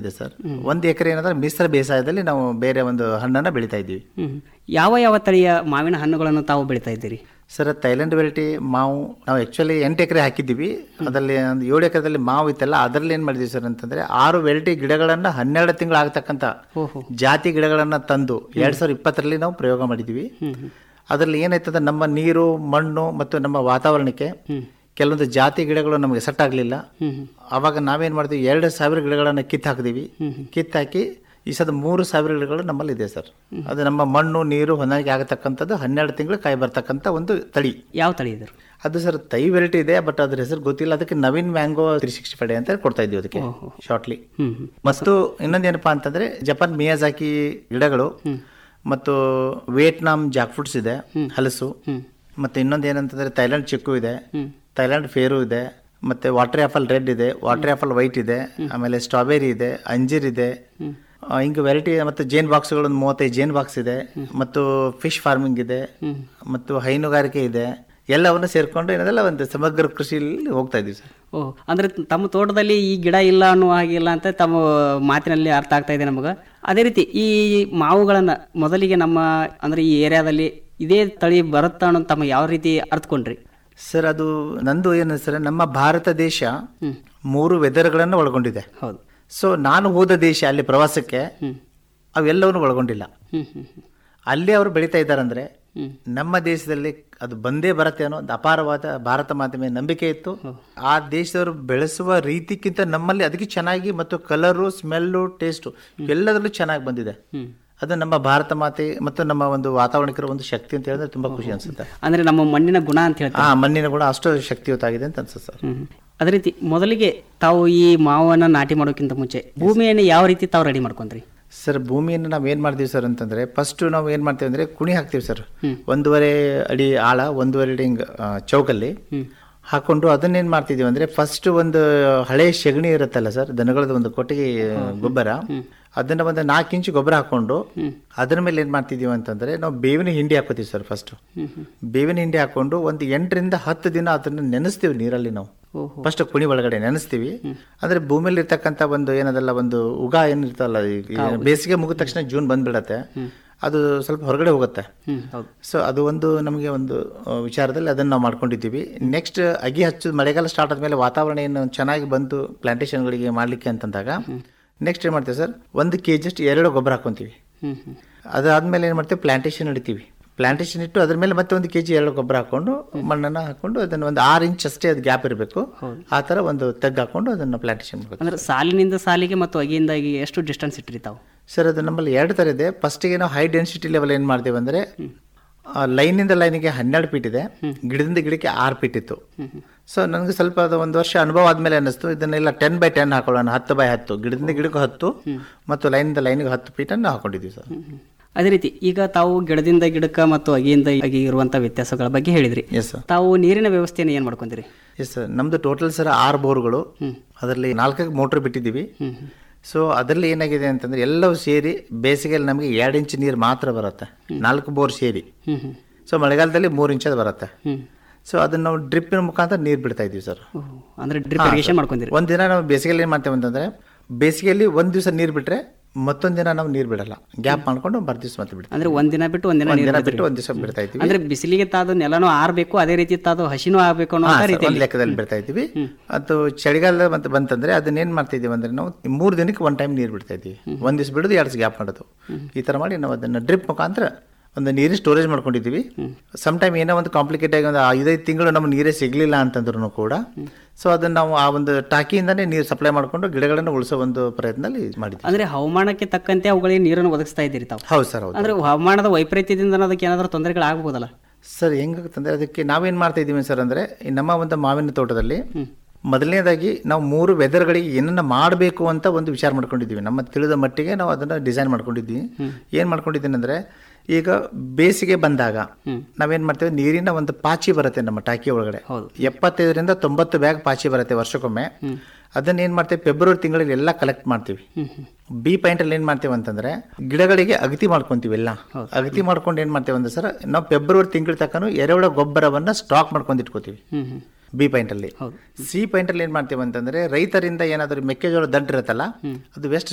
ಇದೆ ಸರ್ ಒಂದು ಎಕರೆ ಏನಂದ್ರೆ ಮಿಶ್ರ ಬೇಸಾಯದಲ್ಲಿ ನಾವು ಬೇರೆ ಒಂದು ಹಣ್ಣನ್ನು ಬೆಳಿತಾ ಇದ್ದೀವಿ ಹ್ಮ್ ಯಾವ ಯಾವ ತಳಿಯ ಮಾವಿನ ಹಣ್ಣುಗಳನ್ನು ತಾವು ಬೆಳಿತಾ ಇದ್ದೀರಿ ಸರ್ ಥೈಲ್ಯಾಂಡ್ ವೆರೈಟಿ ಮಾವು ನಾವು ಆ್ಯಕ್ಚುಲಿ ಎಂಟು ಎಕರೆ ಹಾಕಿದ್ದೀವಿ ಅದರಲ್ಲಿ ಒಂದು ಏಳು ಎಕರೆದಲ್ಲಿ ಮಾವು ಇತ್ತಲ್ಲ ಅದರಲ್ಲಿ ಏನು ಮಾಡಿದ್ವಿ ಸರ್ ಅಂತಂದರೆ ಆರು ವೆರೈಟಿ ಗಿಡಗಳನ್ನು ಹನ್ನೆರಡು ತಿಂಗಳು ಆಗ್ತಕ್ಕಂಥ ಓಹೋ ಜಾತಿ ಗಿಡಗಳನ್ನು ತಂದು ಎರಡು ಸಾವಿರದ ಇಪ್ಪತ್ತರಲ್ಲಿ ನಾವು ಪ್ರಯೋಗ ಮಾಡಿದ್ದೀವಿ ಅದರಲ್ಲಿ ಏನಾಯ್ತಂದ್ರೆ ನಮ್ಮ ನೀರು ಮಣ್ಣು ಮತ್ತು ನಮ್ಮ ವಾತಾವರಣಕ್ಕೆ ಕೆಲವೊಂದು ಜಾತಿ ಗಿಡಗಳು ನಮಗೆ ಸೆಟ್ ಆಗಲಿಲ್ಲ ಅವಾಗ ನಾವೇನು ಮಾಡ್ತೀವಿ ಎರಡು ಸಾವಿರ ಗಿಡಗಳನ್ನು ಕಿತ್ತು ಹಾಕಿದೀವಿ ಕಿತ್ತಾಕಿ ಈ ಸದ ಮೂರು ಸಾವಿರ ಗಿಡಗಳು ನಮ್ಮಲ್ಲಿ ಇದೆ ಸರ್ ಅದು ನಮ್ಮ ಮಣ್ಣು ನೀರು ಹೊಂದಾಣಿಕೆ ಆಗತಕ್ಕಂಥದ್ದು ಹನ್ನೆರಡು ತಿಂಗಳು ಕಾಯಿ ಬರ್ತಕ್ಕಂಥ ಒಂದು ತಳಿ ಯಾವ ತಳಿ ಇದ್ರು ಅದು ಸರ್ ತೈ ವೆರೈಟಿ ಇದೆ ಬಟ್ ಅದ್ರ ಹೆಸರು ಗೊತ್ತಿಲ್ಲ ಅದಕ್ಕೆ Naveen mango three sixty five ಅಂತ ಕೊಡ್ತಾ ಇದ್ದೀವಿ ಅದಕ್ಕೆ ಶಾರ್ಟ್ಲಿ ಹ್ಮ್ ಹ್ಮ್. ಮತ್ತು ಇನ್ನೊಂದೇನಪ್ಪಾ ಅಂತಂದ್ರೆ ಜಪಾನ್ ಮಿಯಾಜಾಕಿ ಗಿಡಗಳು ಮತ್ತು ವಿಯೆಟ್ನಾಂ ಜಾಕ್ ಫ್ರೂಟ್ಸ್ ಇದೆ ಹಲಸು ಮತ್ತೆ ಇನ್ನೊಂದು ಏನಂತಂದ್ರೆ ಥೈಲ್ಯಾಂಡ್ ಚಿಕ್ಕು ಇದೆ ಥೈಲ್ಯಾಂಡ್ ಫೇರು ಇದೆ ಮತ್ತೆ ವಾಟರ್ ಆಪಲ್ ರೆಡ್ ಇದೆ ವಾಟರ್ ಆಪಲ್ ವೈಟ್ ಇದೆ ಆಮೇಲೆ ಸ್ಟ್ರಾಬೆರಿ ಇದೆ ಅಂಜೀರ್ ಇದೆ ಆ, ಹಿಂಗೆ ವೆರೈಟಿ ಮತ್ತು ಜೇನ್ ಬಾಕ್ಸ್ಗಳು ಒಂದು ಮೂವತ್ತೈದು ಜೇನ್ ಬಾಕ್ಸ್ ಇದೆ ಮತ್ತು ಫಿಶ್ ಫಾರ್ಮಿಂಗ್ ಇದೆ ಮತ್ತು ಹೈನುಗಾರಿಕೆ ಇದೆ ಎಲ್ಲವನ್ನು ಸೇರ್ಕೊಂಡು ಏನದಲ್ಲ ಒಂದು ಸಮಗ್ರ ಕೃಷಿಯಲ್ಲಿ ಹೋಗ್ತಾ ಇದೀವಿ ಸರ್ ಓ ಅಂದ್ರೆ ತಮ್ಮ ತೋಟದಲ್ಲಿ ಈ ಗಿಡ ಇಲ್ಲ ಅನ್ನುವ ಹಾಗಿಲ್ಲ ಅಂತ ತಮ್ಮ ಮಾತಿನಲ್ಲಿ ಅರ್ಥ ಆಗ್ತಾ ಇದೆ ನಮಗೆ ಅದೇ ರೀತಿ ಈ ಮಾವುಗಳನ್ನ ಮೊದಲಿಗೆ ನಮ್ಮ ಅಂದ್ರೆ ಈ ಏರಿಯಾದಲ್ಲಿ ಇದೇ ತಳಿ ಬರುತ್ತಾ ಅನ್ನೋದು ತಮ್ಮ ಯಾವ ರೀತಿ ಅರ್ಥಕೊಂಡ್ರಿ ಸರ್ ಅದು ನಂದು ಏನು ಸರ್ ನಮ್ಮ ಭಾರತ ದೇಶ ಮೂರು ವೆದರ್ಗಳನ್ನು ಒಳಗೊಂಡಿದೆ ಹೌದು ಸೊ ನಾನು ಹೋದ ದೇಶ ಅಲ್ಲಿ ಪ್ರವಾಸಕ್ಕೆ ಅವೆಲ್ಲವನ್ನು ಒಳಗೊಂಡಿಲ್ಲ ಹ್ಮ್ ಹ್ಮ್ ಹ್ಮ್. ಅಲ್ಲಿ ಅವರು ಬೆಳೀತಾ ಇದ್ದಾರಂದ್ರೆ ನಮ್ಮ ದೇಶದಲ್ಲಿ ಅದು ಬಂದೇ ಬರುತ್ತೆ ಅನ್ನೋ ಒಂದು ಅಪಾರವಾದ ಭಾರತ ಮಾತೆ ಮೇಲೆ ನಂಬಿಕೆ ಇತ್ತು ಆ ದೇಶದವರು ಬೆಳೆಸುವ ರೀತಿಕ್ಕಿಂತ ನಮ್ಮಲ್ಲಿ ಅದಕ್ಕೆ ಚೆನ್ನಾಗಿ ಮತ್ತು ಕಲರು ಸ್ಮೆಲ್ಲು ಟೇಸ್ಟು ಎಲ್ಲದರಲ್ಲೂ ಚೆನ್ನಾಗಿ ಬಂದಿದೆ ಅದು ನಮ್ಮ ಭಾರತ ಮಾತೆ ಮತ್ತು ನಮ್ಮ ಒಂದು ವಾತಾವರಣಕ್ಕಿರೋ ಒಂದು ಶಕ್ತಿ ಅಂತ ಹೇಳಿದ್ರೆ ತುಂಬಾ ಖುಷಿ ಅನ್ಸುತ್ತೆ ಅಂದ್ರೆ ನಮ್ಮ ಮಣ್ಣಿನ ಗುಣ ಅಂತ ಹೇಳ್ತಾರೆ ಆ ಮಣ್ಣಿನ ಕೂಡ ಅಷ್ಟು ಶಕ್ತಿಯುತಾಗಿದೆ ಅಂತ ಅನ್ಸುತ್ತೆ ಸರ್ ಹ್ಮ್. ಅದೇ ರೀತಿ ಮೊದಲಿಗೆ ತಾವು ಈ ಮಾವನ್ನ ನಾಟಿ ಮಾಡೋಕ್ಕಿಂತ ಮುಂಚೆ ಭೂಮಿಯನ್ನು ಯಾವ ರೀತಿ ತಾವು ರೆಡಿ ಮಾಡ್ಕೊಂಡ್ರಿ ಸರ್ ಭೂಮಿಯನ್ನು ನಾವು ಏನು ಮಾಡ್ತೀವಿ ಸರ್ ಅಂತಂದ್ರೆ ಫಸ್ಟ್ ನಾವು ಏನು ಮಾಡ್ತೀವಿ ಅಂದ್ರೆ ಕುಣಿ ಹಾಕ್ತೀವಿ ಸರ್ ಒಂದೂವರೆ ಅಡಿ ಆಳ ಒಂದೂವರೆ ಅಡಿ ಹಿಂಗ್, ಆ, ಚೌಕಲ್ಲಿ ಹಾಕೊಂಡು ಅದನ್ನೇನು ಮಾಡ್ತಿದೀವಿ ಅಂದ್ರೆ ಫಸ್ಟ್ ಒಂದು ಹಳೆ ಸೆಗಣಿ ಇರುತ್ತಲ್ಲ ಸರ್ ದನಗಳದ್ದು ಒಂದು ಕೊಟ್ಟಿಗೆ ಗೊಬ್ಬರ ಅದನ್ನ ಒಂದು ನಾಲ್ಕು ಇಂಚು ಗೊಬ್ಬರ ಹಾಕೊಂಡು ಅದ್ರ ಮೇಲೆ ಏನು ಮಾಡ್ತಿದೀವಿ ಅಂತಂದ್ರೆ ನಾವು ಬೇವಿನ ಹಿಂಡಿ ಹಾಕೋತೀವಿ ಸರ್ ಫಸ್ಟ್ ಬೇವಿನ ಹಿಂಡಿ ಹಾಕೊಂಡು ಒಂದು ಎಂಟರಿಂದ ಹತ್ತು ದಿನ ಅದನ್ನ ನೆನೆಸ್ತೀವಿ ನೀರಲ್ಲಿ ನಾವು ಓಹೋ ಫಸ್ಟ್ ಕುಣಿ ಒಳಗಡೆ ನೆನೆಸ್ತೀವಿ ಅಂದ್ರೆ ಭೂಮಿಯಲ್ಲಿ ಇರ್ತಕ್ಕಂಥ ಒಂದು ಏನದಲ್ಲ ಒಂದು ಉಗ ಏನಿರ್ತಲ್ಲ ಈಗ ಬೇಸಿಗೆ ಮುಗಿದ ತಕ್ಷಣ ಜೂನ್ ಬಂದ್ಬಿಡತ್ತೆ ಅದು ಸ್ವಲ್ಪ ಹೊರಗಡೆ ಹೋಗುತ್ತೆ ಹ್ಮ್ ಹೌದು ಸೊ ಅದು ಒಂದು ನಮಗೆ ಒಂದು ಆ, ವಿಚಾರದಲ್ಲಿ ಅದನ್ನು ನಾವು ಮಾಡ್ಕೊಂಡಿದ್ದೀವಿ ನೆಕ್ಸ್ಟ್ ಅಗಿ ಹಚ್ಚು ಮಳೆಗಾಲ ಸ್ಟಾರ್ಟ್ ಆದ್ಮೇಲೆ ವಾತಾವರಣ ಏನು ಚೆನ್ನಾಗಿ ಬಂತು ಪ್ಲಾಂಟೇಶನ್ಗಳಿಗೆ ಮಾಡ್ಲಿಕ್ಕೆ ಅಂತಂದಾಗ ನೆಕ್ಸ್ಟ್ ಏನು ಮಾಡ್ತೀವಿ ಸರ್ ಒಂದು ಕೆ ಜಿಯಷ್ಟು ಎರಡು ಗೊಬ್ಬರ ಹಾಕೊಂತೀವಿ ಹ್ಮ್ ಹ್ಮ್ ಅದಾದ್ಮೇಲೆ ಏನು ಮಾಡ್ತೀವಿ ಪ್ಲಾಂಟೇಶನ್ ಹಿಡಿತೀವಿ ಪ್ಲಾಂಟೇಶನ್ ಇಟ್ಟು ಅದ್ರ ಮೇಲೆ ಮತ್ತೆ ಒಂದು ಕೆ ಜಿ ಎರಡು ಗೊಬ್ಬರ ಹಾಕೊಂಡು ಮಣ್ಣನ್ನು ಹಾಕೊಂಡು ಅದನ್ನು ಒಂದು ಆರು ಇಂಚ್ ಅಷ್ಟೇ ಅದು ಗ್ಯಾಪ್ ಇರಬೇಕು ಆ ಥರ ಒಂದು ತೆಗ್ ಹಾಕೊಂಡು ಅದನ್ನು ಪ್ಲಾಂಟೇಶನ್ ಮಾಡಬೇಕು ಅಂದ್ರೆ ಸಾಲಿನಿಂದ ಸಾಲಿಗೆ ಮತ್ತು ಅಗಿಯಿಂದ ಅಗಿ ಎಷ್ಟು ಡಿಸ್ಟೆನ್ಸ್ ಇಟ್ರಿ ತಾವು ಸರ್ ಅದು ನಮ್ಮಲ್ಲಿ ಎರಡು ಥರ ಇದೆ ಫಸ್ಟಿಗೆ ನಾವು ಹೈ ಡೆನ್ಸಿಟಿ ಲೆವೆಲ್ ಏನು ಮಾಡ್ತೀವಿ ಅಂದರೆ ಲೈನಿಂದ ಲೈನಿಗೆ ಹನ್ನೆರಡು ಫೀಟ್ ಇದೆ ಗಿಡದಿಂದ ಗಿಡಕ್ಕೆ ಆರು ಫೀಟ್ ಇತ್ತು ಸೊ ನನಗೆ ಸ್ವಲ್ಪ ಅದು ಒಂದು ವರ್ಷ ಅನುಭವ ಆದಮೇಲೆ ಅನ್ನಿಸ್ತು ಇದನ್ನೆಲ್ಲ ಟೆನ್ ಬೈ ಟೆನ್ ಹಾಕೊಳ್ಳೋಣ ಹತ್ತು ಬೈ ಹತ್ತು ಗಿಡದಿಂದ ಗಿಡಕ್ಕೆ ಹತ್ತು ಮತ್ತು ಲೈನಿಂದ ಲೈನಿಗೆ ಹತ್ತು ಫೀಟನ್ನು ಹಾಕೊಂಡಿದ್ದೀವಿ ಸರ್ ಅದೇ ರೀತಿ ಈಗ ತಾವು ಗಿಡದಿಂದ ಗಿಡಕ್ಕೆ ಮತ್ತು ಅಗಿಯಿಂದ ಅಗಿ ಇರುವಂತ ವ್ಯತ್ಯಾಸಗಳ ಬಗ್ಗೆ ಹೇಳಿದ್ರಿ ಎಸ್ ಸರ್ ತಾವು ನೀರಿನ ವ್ಯವಸ್ಥೆಯನ್ನು ಏನ್ ಮಾಡ್ಕೊಂತೀರಿ ಎಸ್ ಸರ್ ನಮ್ಮದು ಟೋಟಲ್ ಸರ್ ಆರು ಬೋರ್ಗಳು ಅದರಲ್ಲಿ ನಾಲ್ಕು ಮೋಟ್ರ್ ಬಿಟ್ಟಿದ್ದೀವಿ ಸೊ ಅದರಲ್ಲಿ ಏನಾಗಿದೆ ಅಂತಂದ್ರೆ ಎಲ್ಲವೂ ಸೇರಿ ಬೇಸಿಗೆಯಲ್ಲಿ ನಮಗೆ ಎರಡು ಇಂಚ್ ನೀರು ಮಾತ್ರ ಬರುತ್ತೆ ನಾಲ್ಕು ಬೋರ್ ಸೇರಿ ಹ್ಮ್ ಹ್ಮ್ ಸೊ ಮಳೆಗಾಲದಲ್ಲಿ ಮೂರು ಇಂಚ್ ಬರುತ್ತೆ ಹ್ಮ್ ಸೊ ಅದನ್ನ ನಾವು ಡ್ರಿಪ್ಪಿನ ಮುಖಾಂತರ ನೀರು ಬಿಡ್ತಾ ಇದೀವಿ ಸರ್ ಓಹ್, ಅಂದ್ರೆ ಡ್ರಿಪ್ ಇರಿಗೇಷನ್ ಮಾಡ್ಕೊಂತೀರಿ ಒಂದ್ ದಿನ ನಾವು ಬೇಸಿಗೆಯಲ್ಲಿ ಏನು ಮಾಡ್ತೇವೆ ಅಂತಂದ್ರೆ ಬೇಸಿಗೆಯಲ್ಲಿ ಒಂದ್ ದಿವಸ ನೀರು ಬಿಟ್ರೆ ಮತ್ತೊಂದ್ ದಿನ ನಾವು ನೀರು ಬಿಡಲ್ಲ ಗ್ಯಾಪ್ ಮಾಡ್ಕೊಂಡು ಬರ್ ದಿವಸ ಮತ್ತೆ ಬಿಡ್ತೀವಿ ಅಂದ್ರೆ ಒಂದ್ ದಿನ ಬಿಟ್ಟು ಒಂದ್ ದಿನ ಒಂದ್ ನೀರು ದಿನ ಬಿಡ್ತೀರಿ. ಬಿಟ್ಟು ಒಂದ್ ದಿವಸ ಬಿಡ್ತಾ ಇದ್ದೀವಿ ಅಂದ್ರೆ ಬಿಸಿಲಿಗೆ ತಾದು ನೆಲನೂ ಆರ್ಬೇಕು ಅದೇ ರೀತಿ ತಾದು ಹಸಿನೂ ಆಗ್ಬೇಕು ಅನ್ನೋ ಹಾ, ಸರ್, ರೀತಿ ಒಂದ್ ಲೆಕ್ಕದಲ್ಲಿ ಬಿಡ್ತಾ ಇದ್ದೀವಿ ಅದು ಚಳಿಗಾಲ ಮತ್ತೆ ಬಂತಂದ್ರೆ ಅದನ್ನ ಏನ್ ಮಾಡ್ತಾ ಇದೀವಿ ಅಂದ್ರೆ ನಾವು ಮೂರು ದಿನಕ್ಕೆ ಒನ್ ಟೈಮ್ ನೀರು ಬಿಡ್ತಾ ಇದ್ದೀವಿ ಒಂದ್ ದಿವಸ ಬಿಡೋದು ಎರಡು ದಿವಸ ಗ್ಯಾಪ್ ಮಾಡೋದು ಈ ತರ ಮಾಡಿ ನಾವು ಅದನ್ನ ಡ್ರಿಪ್ ಮುಖಾಂತರ ಒಂದು ನೀರಿನ ಸ್ಟೋರೇಜ್ ಮಾಡ್ಕೊಂಡಿದ್ದೀವಿ ಸಮ್ ಟೈಮ್ ಏನೋ ಒಂದು ಕಾಂಪ್ಲಿಕೇಟ್ ಆಗಿ ಒಂದು ಐದೈದು ತಿಂಗಳು ನಮ್ಗೆ ನೀರೇ ಸಿಗ್ಲಿಲ್ಲ ಅಂತಂದ್ರೂ ಕೂಡ ಸೊ ಅದನ್ನ ನಾವು ಆ ಒಂದು ಟಾಕಿಯಿಂದಾನೇ ನೀರು ಸಪ್ಲೈ ಮಾಡ್ಕೊಂಡು ಗಿಡಗಳನ್ನು ಉಳಿಸೋ ಒಂದು ಪ್ರಯತ್ನದಲ್ಲಿ ಮಾಡಿದ್ವಿ ಅಂದ್ರೆ ಹವಾಮಾನಕ್ಕೆ ತಕ್ಕಂತೆ ಅವುಗಳಿಗೆ ನೀರನ್ನು ಒದಗಿಸ್ತಾ ಇದ್ದೀರಿ ತಾವು ಹೌದು ಸರ್ ಹೌದು ಅಂದ್ರೆ ಹವಾಮಾನದ ವೈಪರೀತ್ಯದಿಂದ ಅದಕ್ಕೆ ಏನಾದರೂ ತೊಂದರೆಗಳಾಗಬಹುದಲ್ಲ ಸರ್ ಹೆಂಗಾಗುತ್ತಂದ್ರೆ ಅದಕ್ಕೆ ನಾವೇನ್ ಮಾಡ್ತಾ ಇದ್ದೀವಿ ಸರ್ ಅಂದ್ರೆ ಈ ನಮ್ಮ ಒಂದು ಮಾವಿನ ತೋಟದಲ್ಲಿ ಮೊದಲನೇದಾಗಿ ನಾವು ಮೂರು ವೆದರ್ಗಳಿಗೆ ಏನನ್ನ ಮಾಡಬೇಕು ಅಂತ ಒಂದು ವಿಚಾರ ಮಾಡ್ಕೊಂಡಿದ್ದೀವಿ ನಮ್ಮ ತಿಳಿದ ಮಟ್ಟಿಗೆ ನಾವು ಅದನ್ನ ಡಿಸೈನ್ ಮಾಡ್ಕೊಂಡಿದ್ದೀವಿ ಏನ್ ಮಾಡ್ಕೊಂಡಿದ್ದೀನಿ ಅಂದ್ರೆ ಈಗ ಬೇಸಿಗೆ ಬಂದಾಗ ನಾವೇನ್ ಮಾಡ್ತೇವೆ ನೀರಿನ ಒಂದು ಪಾಚಿ ಬರುತ್ತೆ ನಮ್ಮ ಟಾಕಿ ಒಳಗಡೆ ಎಪ್ಪತ್ತೈದರಿಂದ ತೊಂಬತ್ತು ಬ್ಯಾಗ್ ಪಾಚಿ ಬರುತ್ತೆ ವರ್ಷಕ್ಕೊಮ್ಮೆ ಅದನ್ನ ಏನ್ ಮಾಡ್ತೇವೆ ಫೆಬ್ರವರಿ ತಿಂಗಳಲ್ಲಿ ಎಲ್ಲ ಕಲೆಕ್ಟ್ ಮಾಡ್ತೀವಿ ಬಿ ಪಾಯಿಂಟ್ ಅಲ್ಲಿ ಏನ್ ಮಾಡ್ತೇವೆ ಅಂತಂದ್ರೆ ಗಿಡಗಳಿಗೆ ಅಗತಿ ಮಾಡ್ಕೊಂತೀವಿ ಎಲ್ಲ ಅಗತಿ ಮಾಡ್ಕೊಂಡು ಏನ್ ಮಾಡ್ತೇವೆ ಅಂದ್ರೆ ಸರ್ ನಾವು ಫೆಬ್ರವರಿ ತಿಂಗಳ ತಕ್ಕನು ಎರೆಹುಳ ಗೊಬ್ಬರವನ್ನ ಸ್ಟಾಕ್ ಮಾಡ್ಕೊಂಡು ಇಟ್ಕೋತೀವಿ ಬಿ ಪಾಯಿಂಟ್ ಅಲ್ಲಿ ಸಿ ಪಾಯಿಂಟ್ ಅಲ್ಲಿ ಏನ್ ಮಾಡ್ತೇವೆ ಅಂತಂದ್ರೆ ರೈತರಿಂದ ಏನಾದ್ರು ಮೆಕ್ಕೆಜೋಳ ದಂಟ್ ಇರುತ್ತಲ್ಲ ಅದು ವೆಸ್ಟ್